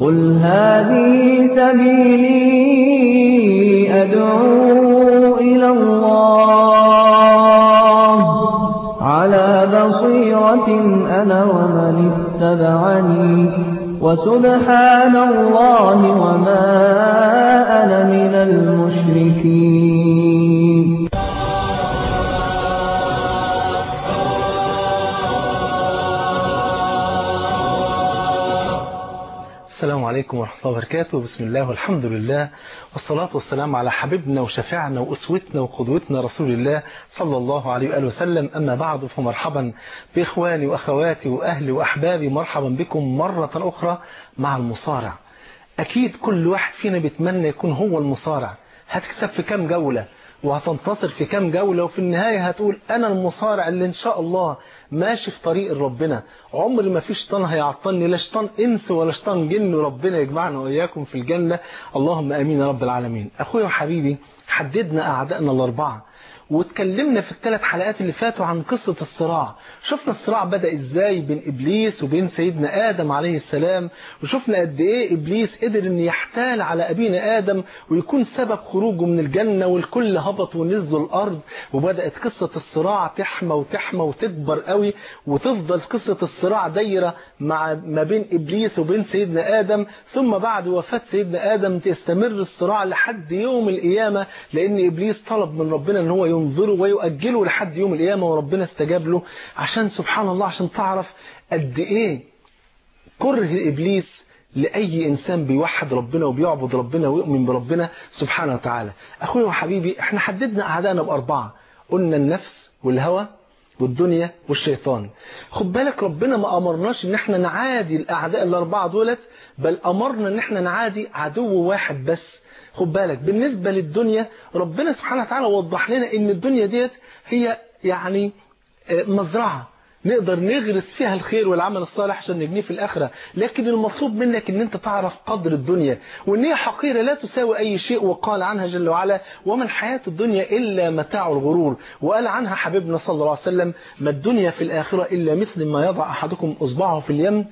قل هذه سبيلي أدعو إلى الله على بصيرة أنا ومن اتبعني وسبحان الله وما أنا من المشركين السلام عليكم ورحمة الله وبركاته بسم الله والحمد لله والصلاة والسلام على حبيبنا وشفيعنا وأسوتنا وقدوتنا رسول الله صلى الله عليه وآله وسلم أما بعد فمرحبا بإخواني وأخواتي وأهلي وأحبابي مرحبا بكم مرة أخرى مع المصارع أكيد كل واحد فينا بيتمنى يكون هو المصارع هتكسب في كام جولة وهتنتصر في كام جولة وفي النهاية هتقول أنا المصارع اللي إن شاء الله ماشي في طريق ربنا عمر ما في شيطان هيعطلني لا شيطان إنس ولا شيطان جن ربنا يجمعنا وإياكم في الجنة اللهم أمين يا رب العالمين أخويا وحبيبي حددنا أعدائنا الأربعة واتكلمنا في الثلاث حلقات اللي فاتوا عن قصة الصراع شفنا الصراع بدأ ازاي بين إبليس وبين سيدنا آدم عليه السلام وشفنا قد ايه إبليس قدر ان يحتال على أبينا آدم ويكون سبب خروجه من الجنة والكل هبط ونزلوا الأرض وبدأت قصة الصراع تحمى وتحمى وتكبر قوي وتفضل قصة الصراع دايرة مع ما بين إبليس وبين سيدنا آدم ثم بعد وفاة سيدنا آدم تستمر الصراع لحد يوم القيامة لأن إبليس طلب من ربنا ان هو ينظره ويؤجله لحد يوم القيامة وربنا استجاب له عشان سبحان الله عشان تعرف قد ايه كره إبليس لأي إنسان بيوحد ربنا وبيعبد ربنا ويؤمن بربنا سبحانه وتعالى أخوي وحبيبي احنا حددنا أعدائنا بأربعة قلنا النفس والهوى والدنيا والشيطان خد بالك ربنا ما أمرناش ان احنا نعادي الأعداء الأربعة دولت بل أمرنا ان احنا نعادي عدو واحد بس خد بالك بالنسبة للدنيا ربنا سبحانه وتعالى وضح لنا ان الدنيا ديت هي يعني مزرعة نقدر نغرس فيها الخير والعمل الصالح عشان نجنيه في الآخرة لكن المطلوب منك ان انت تعرف قدر الدنيا وان هي حقيرة لا تساوي اي شيء وقال عنها جل وعلا وما الحياة الدنيا الا متاع الغرور وقال عنها حبيبنا صلى الله عليه وسلم ما الدنيا في الآخرة الا مثل ما يضع احدكم اصبعه في اليم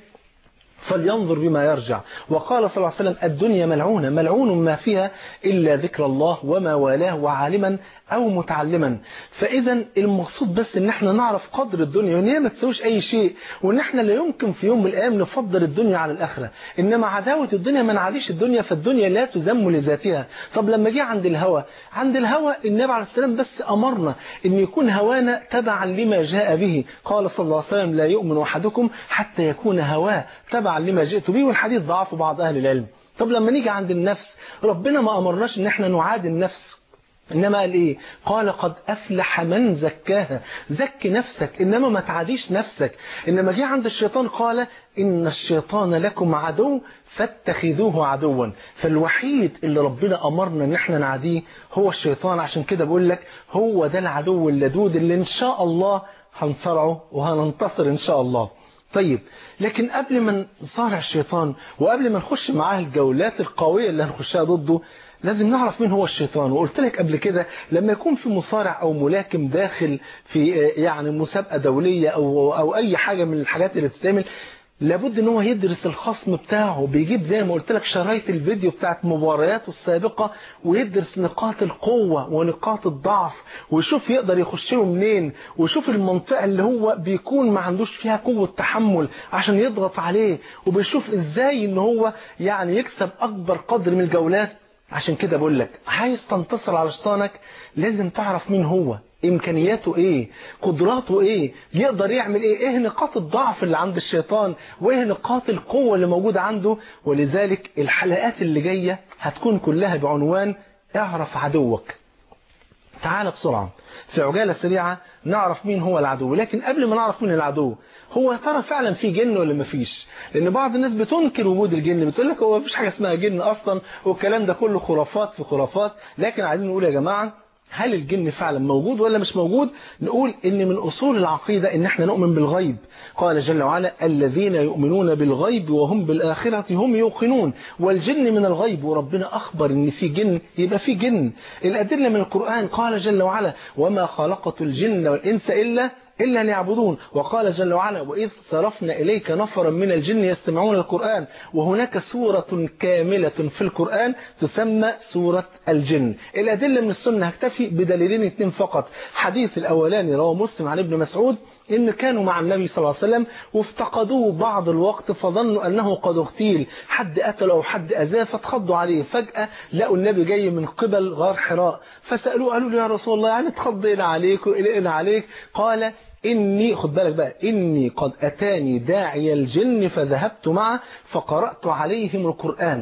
فلينظر بما يرجع وقال صلى الله عليه وسلم الدنيا ملعونة ملعون ما فيها إلا ذكر الله وما والاه وعالما أو متعلما فإذا المقصود بس إن احنا نعرف قدر الدنيا وإن هي ما تسويش أي شيء وإن احنا لا يمكن في يوم من الأيام نفضل الدنيا على الآخرة إنما عداوة الدنيا ما نعاديش الدنيا فالدنيا لا تذم لذاتها طب لما جه عند الهوى عند الهوى النبي عليه السلام بس أمرنا إن يكون هوانا تبعا لما جاء به قال صلى الله عليه وسلم لا يؤمن أحدكم حتى يكون هواه تبعا لما جئت به والحديث ضعفه بعض أهل العلم طب لما نيجي عند النفس ربنا ما أمرناش إن احنا نعادي النفس إنما قال إيه قال قد أفلح من زكاها زك نفسك إنما ما تعاديش نفسك إنما جه عند الشيطان قال إن الشيطان لكم عدو فاتخذوه عدوا فالوحيد اللي ربنا أمرنا إن احنا نعاديه هو الشيطان عشان كده بقول لك هو ده العدو اللدود اللي إن شاء الله هنصرعه وهننتصر إن شاء الله طيب لكن قبل ما نصارع الشيطان وقبل ما نخش معاه الجولات القوية اللي هنخشها ضده لازم نعرف مين هو الشيطان وقلت لك قبل كده لما يكون في مصارع او ملاكم داخل في يعني مسابقة دولية او او اي حاجة من الحاجات اللي بتتعمل لابد ان هو يدرس الخصم بتاعه بيجيب زي ما قلت لك شرايط الفيديو بتاعت مبارياته السابقة ويدرس نقاط القوة ونقاط الضعف ويشوف يقدر يخش له منين ويشوف المنطقة اللي هو بيكون ما عندوش فيها قوة تحمل عشان يضغط عليه وبيشوف ازاي ان هو يعني يكسب اكبر قدر من الجولات عشان كده بقول لك عايز تنتصر على شيطانك لازم تعرف مين هو امكانياته ايه قدراته ايه يقدر يعمل ايه ايه نقاط الضعف اللي عند الشيطان وايه نقاط القوة اللي موجودة عنده ولذلك الحلقات اللي جاية هتكون كلها بعنوان اعرف عدوك تعال بسرعة في عجالة سريعة نعرف مين هو العدو لكن قبل ما نعرف مين العدو هو ترى فعلا في جن ولا ما فيش لان بعض الناس بتنكر وجود الجن بتقول لك هو مفيش حاجة اسمها جن اصلا والكلام ده كله خرافات في خرافات لكن عايزين نقول يا جماعة هل الجن فعلا موجود ولا مش موجود نقول ان من اصول العقيدة ان احنا نؤمن بالغيب قال جل وعلا الذين يؤمنون بالغيب وهم بالآخرة هم يوقنون والجن من الغيب وربنا اخبر ان في جن يبقى في جن الادلة من القرآن قال جل وعلا وما خلقت الجن والانس الا إلا ليعبدون وقال جل وعلا وإذ صرفنا إليك نفرا من الجن يستمعون القرآن وهناك سورة كاملة في القرآن تسمى سورة الجن الأدلة من السنة هكتفي بدليلين اثنين فقط حديث الأولاني رواه مسلم عن ابن مسعود إن كانوا مع النبي صلى الله عليه وسلم وافتقدوه بعض الوقت فظنوا أنه قد اغتيل حد قتله أو حد أذاه فاتخضوا عليه فجأة لقوا النبي جاي من قبل غار حراء فسألوه قالوا له يا رسول الله يعني اتخضينا عليك وقلقنا عليك قال إني خد بالك بقى إني قد أتاني داعي الجن فذهبت معه فقرأت عليهم القرآن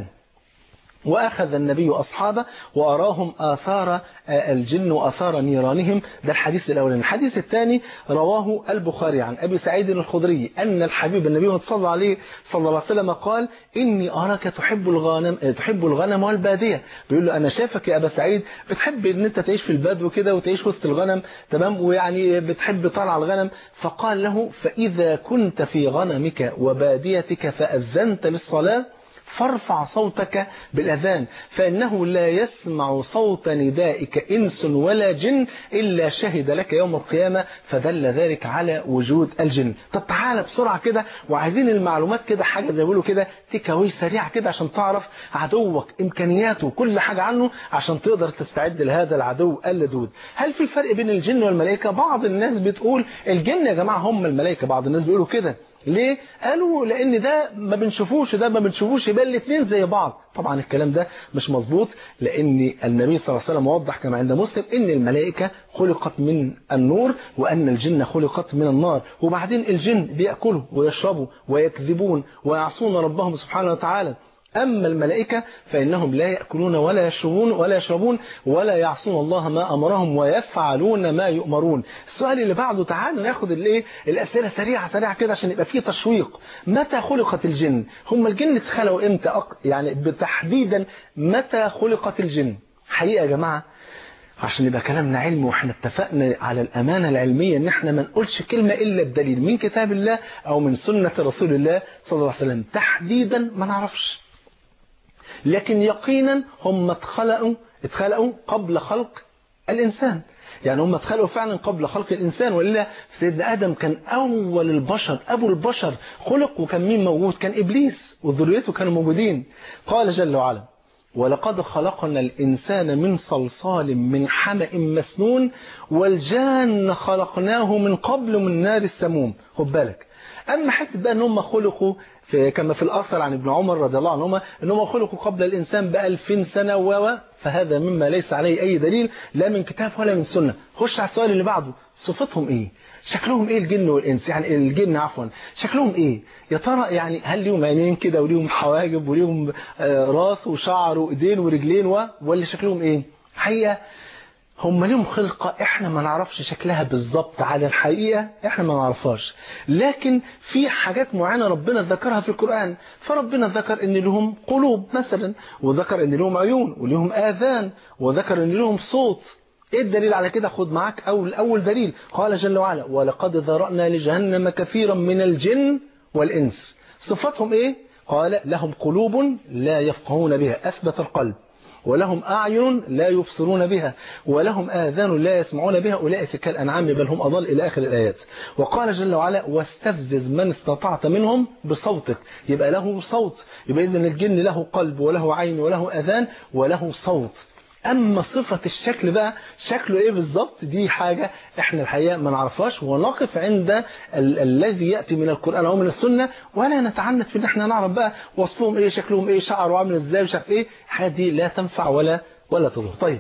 وأخذ النبي أصحابه وأراهم آثار الجن وآثار نيرانهم ده الحديث الأولاني الحديث الثاني رواه البخاري عن أبي سعيد الخدري أن الحبيب النبي صلى الله عليه صلى الله عليه وسلم قال إني أراك تحب الغنم تحب الغنم والبادية بيقول له أنا شافك يا أبا سعيد بتحب إن أنت تعيش في البدو كده وتعيش وسط الغنم تمام ويعني بتحب طلع الغنم فقال له فإذا كنت في غنمك وباديتك فأذنت للصلاة فارفع صوتك بالأذان فإنه لا يسمع صوت ندائك إنس ولا جن إلا شهد لك يوم القيامة فدل ذلك على وجود الجن طب تعالى بسرعة كده وعايزين المعلومات كده حاجة زي بيقولوا كده تكاوي سريعة كده عشان تعرف عدوك إمكانياته كل حاجة عنه عشان تقدر تستعد لهذا العدو اللدود هل في فرق بين الجن والملائكة بعض الناس بتقول الجن يا جماعة هم الملائكة بعض الناس بيقولوا كده ليه؟ قالوا لأن ده ما بنشوفوش ده ما بنشوفوش يبقى الاثنين زي بعض طبعا الكلام ده مش مظبوط لأن النبي صلى الله عليه وسلم وضح كما عند مسلم إن الملائكة خلقت من النور وأن الجن خلقت من النار وبعدين الجن بيأكلوا ويشربوا ويكذبون ويعصون ربهم سبحانه وتعالى أما الملائكة فإنهم لا يأكلون ولا يشربون ولا يشربون ولا يعصون الله ما أمرهم ويفعلون ما يؤمرون السؤال اللي بعده تعالوا ناخد الايه الأسئلة سريعة سريعة كده عشان يبقى فيه تشويق متى خلقت الجن هم الجن اتخلقوا امتى أق... يعني بتحديدا متى خلقت الجن حقيقة يا جماعة عشان يبقى كلامنا علم واحنا اتفقنا على الأمانة العلمية ان احنا ما نقولش كلمة إلا بدليل من كتاب الله أو من سنة رسول الله صلى الله عليه وسلم تحديدا ما نعرفش لكن يقينا هم اتخلقوا اتخلقوا قبل خلق الإنسان يعني هم اتخلقوا فعلا قبل خلق الإنسان وإلا سيدنا آدم كان أول البشر أبو البشر خلق وكان مين موجود كان إبليس وذريته كانوا موجودين قال جل وعلا ولقد خلقنا الإنسان من صلصال من حمأ مسنون والجان خلقناه من قبل من نار السموم خد بالك أما حتى بقى أن هم خلقوا في كما في الأثر عن ابن عمر رضي الله عنهما ان هم خلقوا قبل الإنسان بألفين سنة و فهذا مما ليس عليه أي دليل لا من كتاب ولا من سنة خش على السؤال اللي بعده صفتهم إيه شكلهم إيه الجن والإنس يعني الجن عفوا شكلهم إيه يا ترى يعني هل ليهم عينين كده وليهم حواجب وليهم راس وشعر وإيدين ورجلين و... ولا شكلهم إيه حقيقة هم ليهم خلقة احنا ما نعرفش شكلها بالظبط على الحقيقة احنا ما نعرفهاش لكن في حاجات معينة ربنا ذكرها في القرآن فربنا ذكر ان لهم قلوب مثلا وذكر ان لهم عيون ولهم آذان وذكر ان لهم صوت ايه الدليل على كده خد معاك اول اول دليل قال جل وعلا ولقد ذرأنا لجهنم كثيرا من الجن والإنس صفاتهم ايه قال لهم قلوب لا يفقهون بها أثبت القلب ولهم أعين لا يبصرون بها ولهم آذان لا يسمعون بها أولئك كالأنعام بل هم أضل إلى آخر الآيات وقال جل وعلا واستفزز من استطعت منهم بصوتك يبقى له صوت يبقى إذن الجن له قلب وله عين وله أذان وله صوت أما صفة الشكل بقى شكله إيه بالظبط دي حاجة إحنا الحقيقة ما نعرفهاش ونقف عند ال الذي يأتي من القرآن أو من السنة ولا نتعنت في إن إحنا نعرف بقى وصفهم إيه شكلهم إيه شعره عامل إزاي مش عارف إيه الحاجات دي لا تنفع ولا ولا تضر طيب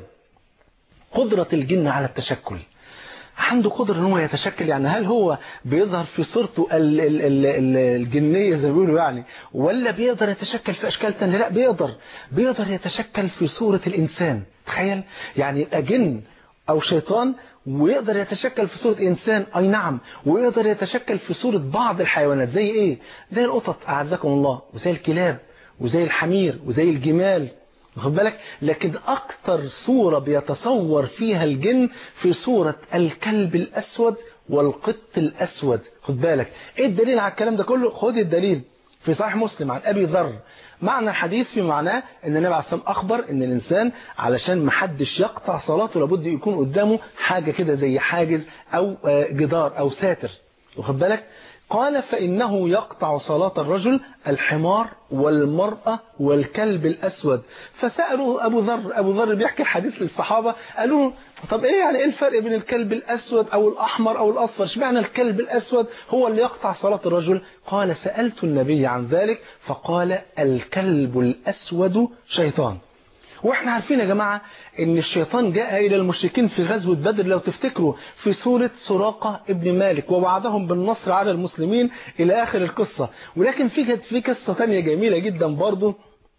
قدرة الجن على التشكل عنده قدرة ان هو يتشكل يعني هل هو بيظهر في صورته ال ال ال ال الجنية زي ما بيقولوا يعني ولا بيقدر يتشكل في أشكال تانية لا بيقدر بيقدر يتشكل في صورة الإنسان تخيل يعني يبقى جن أو شيطان ويقدر يتشكل في صورة إنسان أي نعم ويقدر يتشكل في صورة بعض الحيوانات زي إيه زي القطط أعزكم الله وزي الكلاب وزي الحمير وزي الجمال واخد بالك لكن اكتر صورة بيتصور فيها الجن في صورة الكلب الاسود والقط الاسود خد بالك ايه الدليل على الكلام ده كله خد الدليل في صحيح مسلم عن أبي ذر معنى الحديث في معناه ان النبي عليه الصلاه اخبر ان الانسان علشان ما حدش يقطع صلاته لابد يكون قدامه حاجه كده زي حاجز او جدار او ساتر واخد بالك قال فإنه يقطع صلاة الرجل الحمار والمرأة والكلب الأسود فسألوا أبو ذر أبو ذر بيحكي الحديث للصحابة قالوا طب إيه يعني إيه الفرق بين الكلب الأسود أو الأحمر أو الأصفر اشمعنى الكلب الأسود هو اللي يقطع صلاة الرجل قال سألت النبي عن ذلك فقال الكلب الأسود شيطان واحنا عارفين يا جماعة ان الشيطان جاء الى المشركين في غزوة بدر لو تفتكروا في سورة سراقة ابن مالك ووعدهم بالنصر على المسلمين الى اخر القصة ولكن في في قصة ثانية جميلة جدا برضو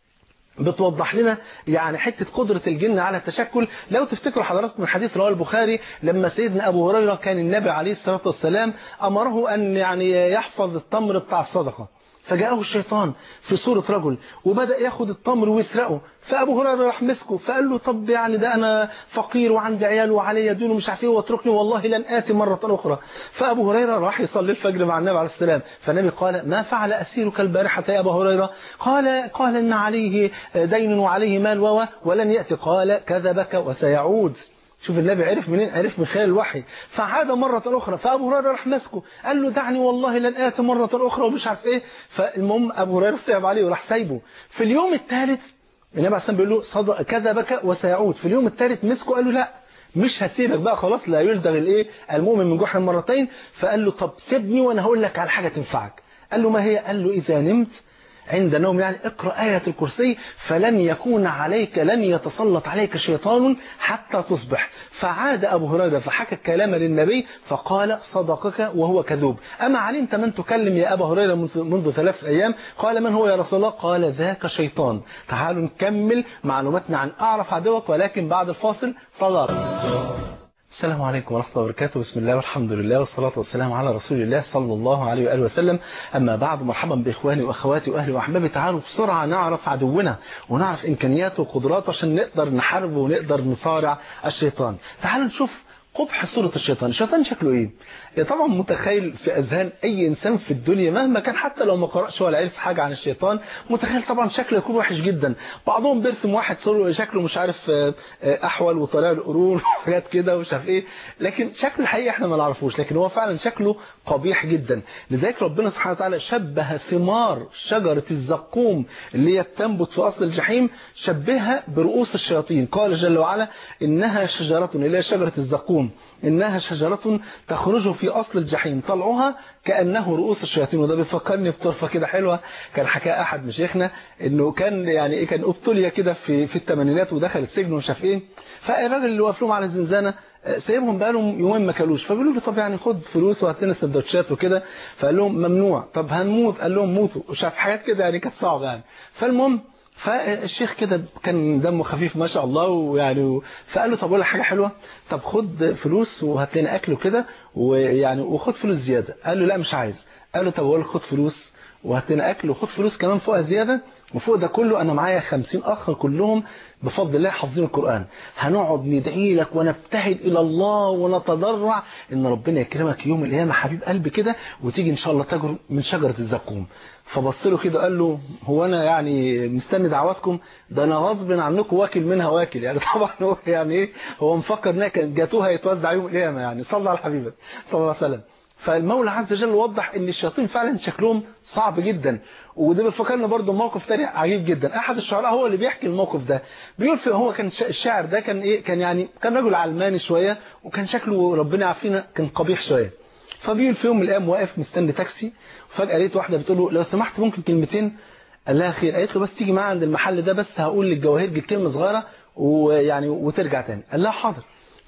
بتوضح لنا يعني حتة قدرة الجن على التشكل لو تفتكروا حضراتكم من حديث رواه البخاري لما سيدنا أبو هريرة كان النبي عليه الصلاة والسلام أمره أن يعني يحفظ التمر بتاع الصدقة فجاءه الشيطان في صورة رجل وبدأ ياخد التمر ويسرقه فأبو هريرة راح مسكه فقال له طب يعني ده أنا فقير وعندي عيال وعلي دين ومش عارف ايه واتركني والله لن آتي مرة أخرى فأبو هريرة راح يصلي الفجر مع النبي عليه السلام فالنبي قال ما فعل أسيرك البارحة يا أبا هريرة قال قال إن عليه دين وعليه مال و ولن يأتي قال كذبك وسيعود شوف النبي عرف منين عرف من خلال الوحي فعاد مرة أخرى فأبو هريرة راح ماسكه قال له دعني والله لن آتي مرة أخرى ومش عارف إيه فالمهم أبو هريرة صعب عليه وراح سايبه في اليوم الثالث النبي عليه الصلاة بيقول له صدق كذبك وسيعود في اليوم الثالث مسكه قال له لا مش هسيبك بقى خلاص لا يلدغ الايه المؤمن من جحر مرتين فقال له طب سيبني وانا هقول لك على حاجة تنفعك قال له ما هي قال له إذا نمت عند نوم يعني اقرأ آية الكرسي فلن يكون عليك لن يتسلط عليك شيطان حتى تصبح فعاد أبو هريرة فحكى الكلام للنبي فقال صدقك وهو كذوب أما علمت من تكلم يا أبا هريرة منذ ثلاث أيام قال من هو يا رسول الله قال ذاك شيطان تعالوا نكمل معلوماتنا عن أعرف عدوك ولكن بعد الفاصل صلاة السلام عليكم ورحمة الله وبركاته بسم الله والحمد لله والصلاة والسلام على رسول الله صلى الله عليه وآله وسلم أما بعد مرحبا بإخواني وأخواتي وأهلي وأحبابي تعالوا بسرعة نعرف عدونا ونعرف إمكانياته وقدراته عشان نقدر نحاربه ونقدر نصارع الشيطان تعالوا نشوف قبح صورة الشيطان الشيطان شكله ايه طبعا متخيل في اذهان اي انسان في الدنيا مهما كان حتى لو ما قرأش ولا عرف حاجة عن الشيطان متخيل طبعا شكله يكون وحش جدا بعضهم بيرسم واحد صوره شكله مش عارف احول وطالع له قرون وحاجات كده ومش عارف ايه لكن شكله الحقيقي احنا ما نعرفوش لكن هو فعلا شكله قبيح جدا لذلك ربنا سبحانه وتعالى شبه ثمار شجرة الزقوم اللي هي بتنبت في اصل الجحيم شبهها برؤوس الشياطين قال جل وعلا انها شجرة اللي هي شجرة الزقوم إنها شجرة تخرج في أصل الجحيم طلعها كأنه رؤوس الشياطين وده بيفكرني بطرفة كده حلوة كان حكى أحد مشايخنا إنه كان يعني إيه كان أبطلية كده في في الثمانينات ودخل السجن ومش عارف إيه فالراجل اللي واقف لهم على الزنزانة سايبهم بقالهم يومين ما كلوش فبيقولوا له طب يعني خد فلوس وهات لنا سندوتشات وكده فقال لهم ممنوع طب هنموت قال لهم موتوا مش عارف حاجات كده يعني كانت صعبة يعني فالمهم فالشيخ كده كان دمه خفيف ما شاء الله ويعني فقال له طب اقول لك حاجه حلوه طب خد فلوس وهات لنا اكل وكده ويعني وخد فلوس زياده قال له لا مش عايز قال له طب اقول لك خد فلوس وهات لنا اكل وخد فلوس كمان فوقها زياده وفوق ده كله انا معايا 50 اخ كلهم بفضل الله حافظين القرآن هنقعد ندعي لك ونبتهل إلى الله ونتضرع إن ربنا يكرمك يوم القيامة حبيب قلبي كده وتيجي إن شاء الله تجر من شجرة الزقوم فبص له كده قال له هو أنا يعني مستني دعواتكم ده أنا غصب عنكم واكل منها واكل يعني طبعا هو يعني إيه هو مفكر إنها كانت جاتوها يتوزع يوم القيامة يعني صلى على حبيبك صلى الله عليه وسلم فالمولى عز وجل وضح ان الشياطين فعلا شكلهم صعب جدا وده بيفكرنا برضه موقف تاني عجيب جدا احد الشعراء هو اللي بيحكي الموقف ده بيقول في هو كان الشاعر ده كان ايه كان يعني كان رجل علماني شويه وكان شكله ربنا يعافينا كان قبيح شويه فبيقول في يوم من الايام واقف مستني تاكسي وفجاه لقيت واحده بتقول له لو سمحت ممكن كلمتين قال لها خير قالت له بس تيجي معايا عند المحل ده بس هقول للجواهرجي كلمه صغيره ويعني وترجع تاني قال لها حاضر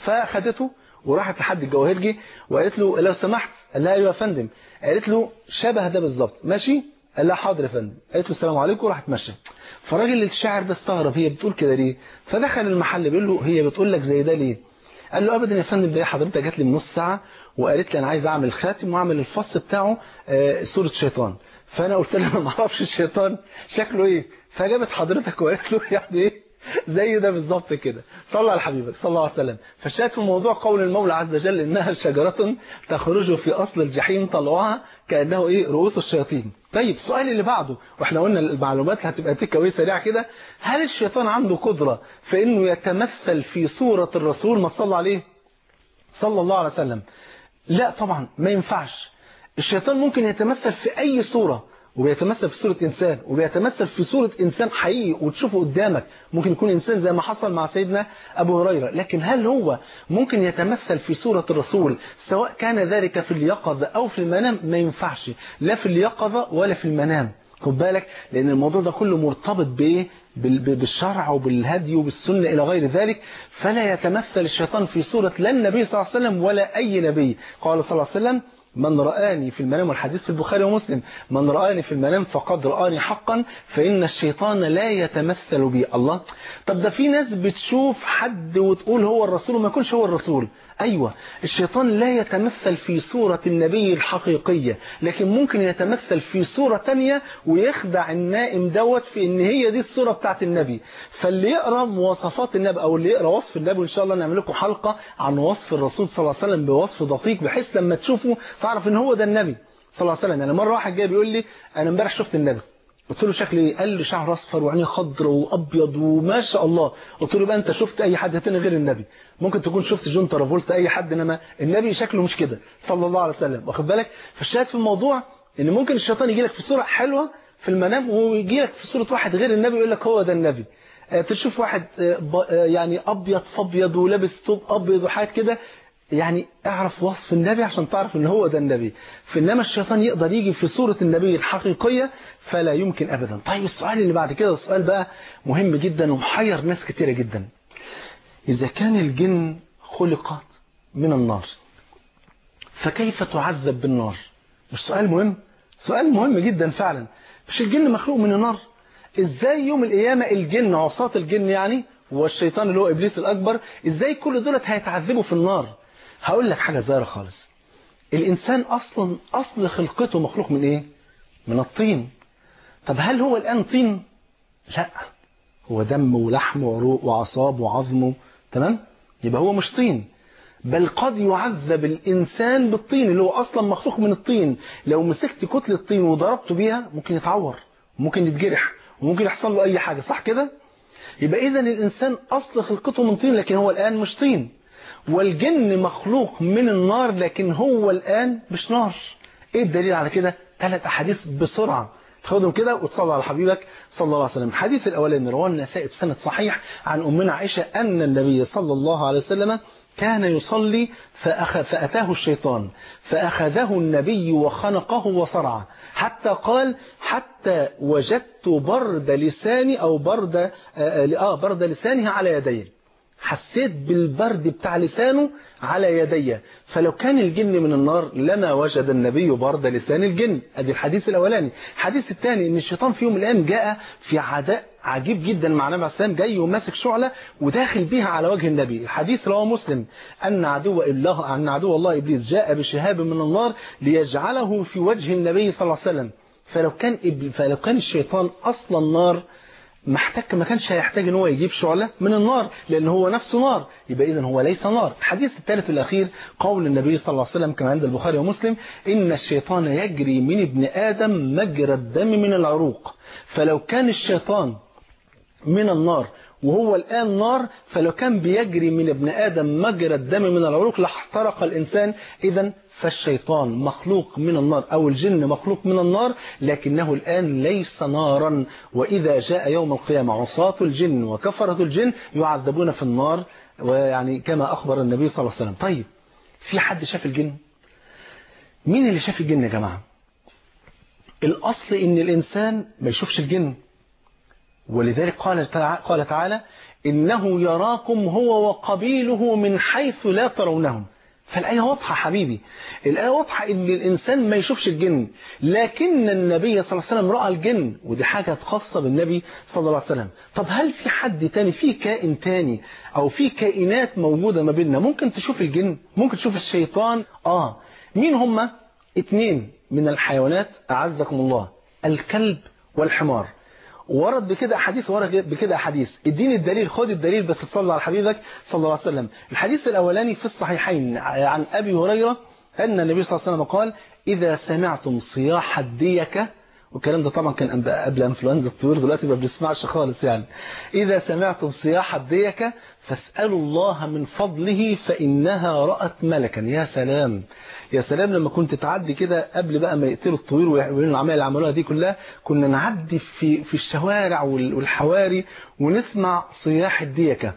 فخدته وراحت لحد الجواهرجي وقالت له لو سمحت قال لها ايوه يا فندم قالت له شبه ده بالظبط ماشي قال لها حاضر يا فندم قالت له السلام عليكم وراحت ماشيه فالراجل الشاعر ده استغرب هي بتقول كده ليه فدخل المحل بيقول له هي بتقول لك زي ده ليه قال له ابدا يا فندم ده حضرتك جات لي من نص ساعه وقالت لي انا عايز اعمل خاتم واعمل الفص بتاعه آه صوره شيطان فانا قلت لها انا ما اعرفش الشيطان شكله ايه فجابت حضرتك وقالت له يعني ايه زي ده بالظبط كده صلى على حبيبك صلى الله عليه وسلم فالشاهد في الموضوع قول المولى عز وجل انها شجرة تخرج في اصل الجحيم طلعها كانه ايه رؤوس الشياطين طيب السؤال اللي بعده واحنا قلنا المعلومات هتبقى تكوي سريعه كده هل الشيطان عنده قدرة في انه يتمثل في صورة الرسول ما صلى عليه صلى الله عليه وسلم لا طبعا ما ينفعش الشيطان ممكن يتمثل في اي صورة وبيتمثل في صورة إنسان وبيتمثل في صورة إنسان حقيقي وتشوفه قدامك ممكن يكون إنسان زي ما حصل مع سيدنا أبو هريرة لكن هل هو ممكن يتمثل في صورة الرسول سواء كان ذلك في اليقظة أو في المنام ما ينفعش لا في اليقظة ولا في المنام خد بالك لأن الموضوع ده كله مرتبط بإيه بالشرع وبالهدي وبالسنة إلى غير ذلك فلا يتمثل الشيطان في صورة لا النبي صلى الله عليه وسلم ولا أي نبي قال صلى الله عليه وسلم من رآني في المنام والحديث في البخاري ومسلم من رآني في المنام فقد رآني حقا فإن الشيطان لا يتمثل بي الله طب ده في ناس بتشوف حد وتقول هو الرسول وما يكونش هو الرسول أيوة الشيطان لا يتمثل في صورة النبي الحقيقية لكن ممكن يتمثل في صورة تانية ويخدع النائم دوت في ان هي دي الصورة بتاعت النبي فاللي يقرأ مواصفات النبي او اللي يقرأ وصف النبي وان شاء الله نعمل لكم حلقة عن وصف الرسول صلى الله عليه وسلم بوصف دقيق بحيث لما تشوفه تعرف ان هو ده النبي صلى الله عليه وسلم يعني مرة واحد جاي بيقول لي انا امبارح شفت النبي قلت له شكلي ايه قال لي شعر اصفر وعينيه خضر وابيض وما شاء الله قلت له بقى انت شفت اي حد تاني غير النبي ممكن تكون شفت جون ترافولت اي حد انما النبي شكله مش كده صلى الله عليه وسلم واخد بالك فالشاهد في الموضوع ان ممكن الشيطان يجي لك في صوره حلوه في المنام ويجي لك في صوره واحد غير النبي يقول لك هو ده النبي تشوف واحد يعني ابيض فابيض ولابس ثوب ابيض وحاجات كده يعني اعرف وصف النبي عشان تعرف ان هو ده النبي فإنما الشيطان يقدر يجي في صورة النبي الحقيقية فلا يمكن أبدا طيب السؤال اللي بعد كده السؤال بقى مهم جدا ومحير ناس كتيرة جدا إذا كان الجن خلقت من النار فكيف تعذب بالنار مش سؤال مهم سؤال مهم جدا فعلا مش الجن مخلوق من النار ازاي يوم القيامة الجن عصاة الجن يعني والشيطان اللي هو إبليس الأكبر ازاي كل دولت هيتعذبوا في النار هقول لك حاجة صغيرة خالص الإنسان أصلا أصل خلقته مخلوق من إيه من الطين طب هل هو الآن طين لا هو دم ولحم وعروق وعصاب وعظم تمام يبقى هو مش طين بل قد يعذب الإنسان بالطين اللي هو أصلا مخلوق من الطين لو مسكت كتلة طين وضربته بيها ممكن يتعور ممكن يتجرح وممكن يحصل له أي حاجة صح كده يبقى إذا الإنسان أصل خلقته من طين لكن هو الآن مش طين والجن مخلوق من النار لكن هو الآن مش نار ايه الدليل على كده ثلاث احاديث بسرعة تاخدهم كده وتصلوا على حبيبك صلى الله عليه وسلم الحديث الاولاني رواه النسائي بسند صحيح عن امنا عائشة ان النبي صلى الله عليه وسلم كان يصلي فأخ... فأتاه الشيطان فأخذه النبي وخنقه وصرعه حتى قال حتى وجدت برد لساني أو برد آه برد لسانه على يديه حسيت بالبرد بتاع لسانه على يدي فلو كان الجن من النار لما وجد النبي برد لسان الجن ادي الحديث الاولاني الحديث الثاني ان الشيطان في يوم من الايام جاء في عداء عجيب جدا مع النبي عليه السلام جاي وماسك شعله وداخل بيها على وجه النبي الحديث رواه مسلم ان عدو الله ان عدو الله ابليس جاء بشهاب من النار ليجعله في وجه النبي صلى الله عليه وسلم فلو كان فلو كان الشيطان اصلا نار محتاج ما كانش هيحتاج ان هو يجيب شعلة من النار لان هو نفسه نار يبقى اذا هو ليس نار الحديث الثالث الاخير قول النبي صلى الله عليه وسلم كما عند البخاري ومسلم ان الشيطان يجري من ابن ادم مجرى الدم من العروق فلو كان الشيطان من النار وهو الآن نار فلو كان بيجري من ابن آدم مجرى الدم من العروق لاحترق الإنسان إذا فالشيطان مخلوق من النار أو الجن مخلوق من النار لكنه الآن ليس نارا وإذا جاء يوم القيامة عصاة الجن وكفرة الجن يعذبون في النار ويعني كما أخبر النبي صلى الله عليه وسلم طيب في حد شاف الجن مين اللي شاف الجن يا جماعة الأصل إن الإنسان ما يشوفش الجن ولذلك قال تعالى, قال تعالى إنه يراكم هو وقبيله من حيث لا ترونهم فالآية واضحة حبيبي الآية واضحة إن الإنسان ما يشوفش الجن لكن النبي صلى الله عليه وسلم رأى الجن ودي حاجة خاصة بالنبي صلى الله عليه وسلم طب هل في حد تاني في كائن تاني أو في كائنات موجودة ما بيننا ممكن تشوف الجن ممكن تشوف الشيطان آه مين هما اتنين من الحيوانات أعزكم الله الكلب والحمار ورد بكده احاديث ورد بكده احاديث اديني الدليل خد الدليل بس تصلي على حبيبك صلى الله عليه وسلم الحديث الاولاني في الصحيحين عن ابي هريره ان النبي صلى الله عليه وسلم قال اذا سمعتم صياح الديكه والكلام ده طبعا كان قبل انفلونزا الطيور دلوقتي ما بنسمعش خالص يعني اذا سمعتم صياح الديكه فاسالوا الله من فضله فانها رات ملكا يا سلام يا سلام لما كنت تعدي كده قبل بقى ما يقتلوا الطيور ويعملوا العمليه اللي عملوها دي كلها كنا نعدي في في الشوارع والحواري ونسمع صياح الديكه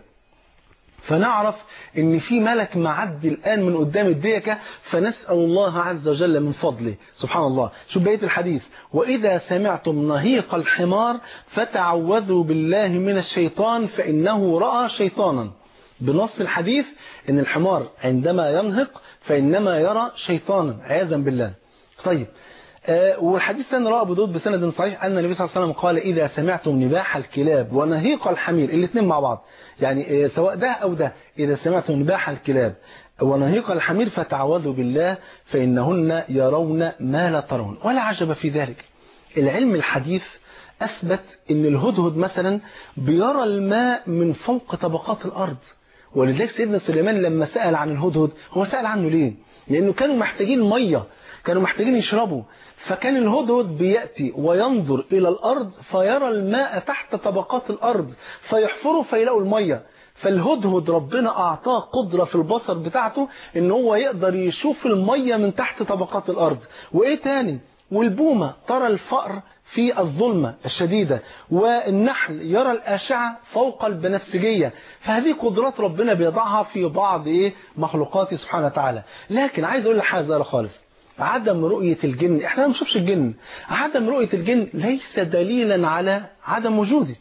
فنعرف ان في ملك معدي الان من قدام الديكه فنسال الله عز وجل من فضله سبحان الله شوف بقيه الحديث واذا سمعتم نهيق الحمار فتعوذوا بالله من الشيطان فانه راى شيطانا بنص الحديث ان الحمار عندما ينهق فانما يرى شيطانا عياذا بالله طيب آه والحديث الثاني رواه ابو داود بسند صحيح ان النبي صلى الله عليه وسلم قال اذا سمعتم نباح الكلاب ونهيق الحمير الاثنين مع بعض يعني آه سواء ده او ده اذا سمعتم نباح الكلاب ونهيق الحمير فتعوذوا بالله فانهن يرون ما لا ترون ولا عجب في ذلك العلم الحديث اثبت ان الهدهد مثلا بيرى الماء من فوق طبقات الارض ولذلك سيدنا سليمان لما سأل عن الهدهد هو سأل عنه ليه لانه كانوا محتاجين ميه كانوا محتاجين يشربوا فكان الهدهد بيأتي وينظر إلى الأرض فيرى الماء تحت طبقات الأرض فيحفروا فيلاقوا المية فالهدهد ربنا أعطاه قدرة في البصر بتاعته إن هو يقدر يشوف المية من تحت طبقات الأرض وإيه تاني والبومة ترى الفأر في الظلمة الشديدة والنحل يرى الأشعة فوق البنفسجية فهذه قدرات ربنا بيضعها في بعض إيه مخلوقاته سبحانه وتعالى لكن عايز أقول لك حاجة زي خالص عدم رؤية الجن احنا ما بنشوفش الجن عدم رؤية الجن ليس دليلا على عدم وجودي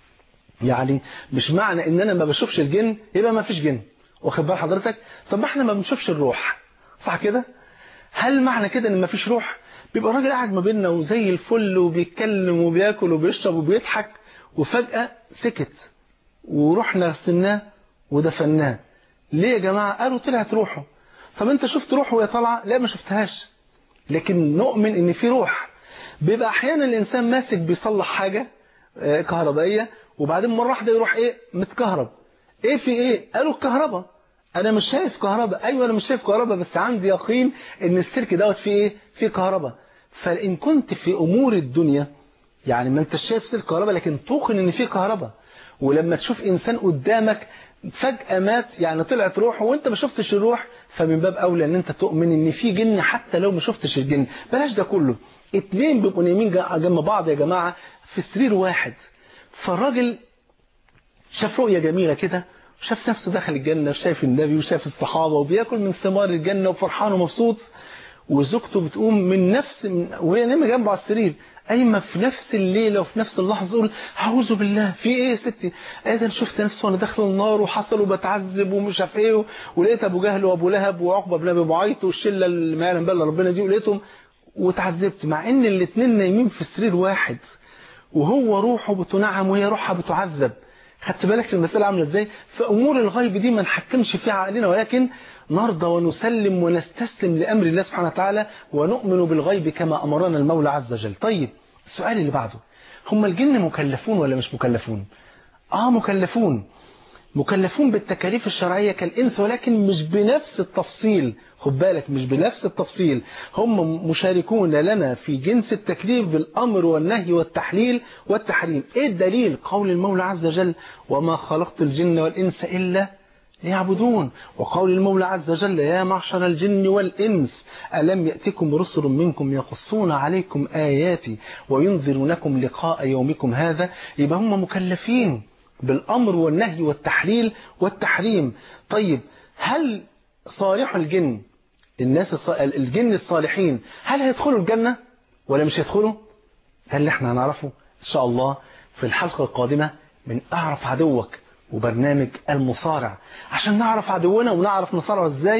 يعني مش معنى ان انا ما بشوفش الجن يبقى ما فيش جن واخد بال حضرتك طب ما احنا ما بنشوفش الروح صح كده هل معنى كده ان ما فيش روح بيبقى راجل قاعد ما بيننا وزي الفل وبيتكلم وبياكل وبيشرب وبيضحك وفجأة سكت ورحنا غسلناه ودفناه ليه يا جماعة قالوا طلعت روحه طب انت شفت روحه وهي طالعه لا ما شفتهاش لكن نؤمن ان في روح بيبقى احيانا الانسان ماسك بيصلح حاجه كهربائيه وبعدين مره واحده يروح ايه متكهرب ايه في ايه قالوا الكهرباء انا مش شايف كهرباء ايوه انا مش شايف كهرباء بس عندي يقين ان السلك دوت فيه ايه فيه كهرباء فان كنت في امور الدنيا يعني ما انت شايف سلك كهرباء لكن توقن ان فيه كهرباء ولما تشوف انسان قدامك فجأة مات يعني طلعت روحه وانت ما شفتش الروح فمن باب اولى ان انت تؤمن ان في جن حتى لو ما شفتش الجن بلاش ده كله اتنين بيبقوا نايمين جنب بعض يا جماعة في سرير واحد فالراجل شاف رؤية جميلة كده وشاف نفسه دخل الجنة وشاف النبي وشاف الصحابة وبياكل من ثمار الجنة وفرحان ومبسوط وزوجته بتقوم من نفس من وهي نايمة جنبه على السرير قايمه في نفس الليله وفي نفس اللحظه تقول اعوذ بالله في ايه يا ستي انا شفت نفسي وانا داخل النار وحصل وبتعذب ومش عارف ايه ولقيت ابو جهل وابو لهب وعقبه بن ابي معيط والشله اللي ما يعلم بالله ربنا دي ولقيتهم وتعذبت مع ان الاثنين نايمين في سرير واحد وهو روحه بتنعم وهي روحها بتعذب خدت بالك المساله عامله ازاي فامور الغيب دي ما نحكمش فيها عقلنا ولكن نرضى ونسلم ونستسلم لأمر الله سبحانه وتعالى ونؤمن بالغيب كما أمرنا المولى عز وجل طيب السؤال اللي بعده هم الجن مكلفون ولا مش مكلفون آه مكلفون مكلفون بالتكاليف الشرعية كالإنس ولكن مش بنفس التفصيل خد بالك مش بنفس التفصيل هم مشاركون لنا في جنس التكليف بالأمر والنهي والتحليل والتحريم إيه الدليل قول المولى عز وجل وما خلقت الجن والإنس إلا ليعبدون وقول المولى عز وجل يا معشر الجن والإنس ألم يأتكم رسل منكم يقصون عليكم آياتي وينذرونكم لقاء يومكم هذا يبقى هم مكلفين بالأمر والنهي والتحليل والتحريم طيب هل صالح الجن الناس الص... الجن الصالحين هل هيدخلوا الجنة ولا مش هيدخلوا ده اللي احنا هنعرفه إن شاء الله في الحلقة القادمة من أعرف عدوك وبرنامج المصارع عشان نعرف عدونا ونعرف نصارعه ازاي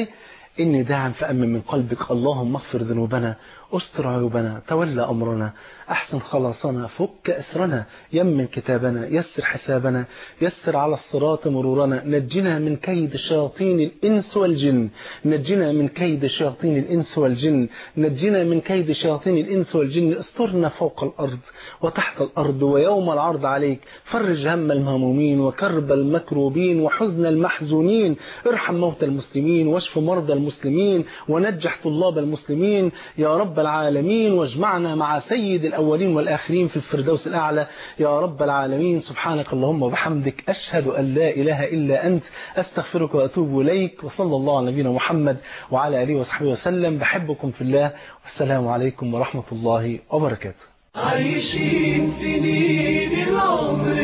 إني داعا فأمن من قلبك اللهم اغفر ذنوبنا استر عيوبنا تولى أمرنا أحسن خلاصنا فك أسرنا يمن كتابنا يسر حسابنا يسر على الصراط مرورنا نجنا من كيد شياطين الإنس والجن نجنا من كيد شياطين الإنس والجن نجنا من كيد شياطين الإنس والجن استرنا فوق الأرض وتحت الأرض ويوم العرض عليك فرج هم المهمومين وكرب المكروبين وحزن المحزونين ارحم موتى المسلمين واشف مرضى المسلمين ونجح طلاب المسلمين يا رب العالمين واجمعنا مع سيد الأولين والآخرين في الفردوس الأعلى يا رب العالمين سبحانك اللهم وبحمدك أشهد أن لا إله إلا أنت أستغفرك وأتوب إليك وصلى الله على نبينا محمد وعلى آله وصحبه وسلم بحبكم في الله والسلام عليكم ورحمة الله وبركاته عايشين سنين العمر